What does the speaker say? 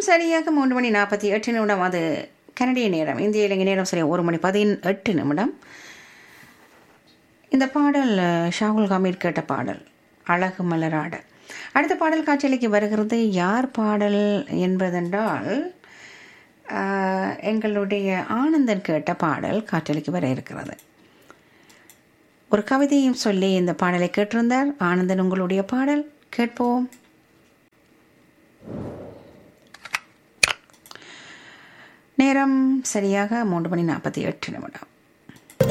சரியாக மூன்று மணி நாற்பத்தி எட்டு நிமிடம் அது கனடிய நேரம் இந்திய இலங்கை நேரம் சரி ஒரு மணி பதினெட்டு நிமிடம் இந்த பாடல் அஹ், ஷாகுல் ஹமீர் கேட்ட பாடல் அழகு மலராட அடுத்த பாடல் காட்சியலைக்கு வருகிறது யார் பாடல் என்பதென்றால் அஹ், எங்களுடைய ஆனந்தன் கேட்ட பாடல் காற்றலைக்கு வர இருக்கிறது ஒரு கவிதையும் சொல்லி இந்த பாடலை கேட்டிருந்தார் ஆனந்தன் உங்களுடைய பாடல் கேட்போம் நேரம் சரியாக மூன்று மணி நாற்பத்தி எட்டு நிமிடம்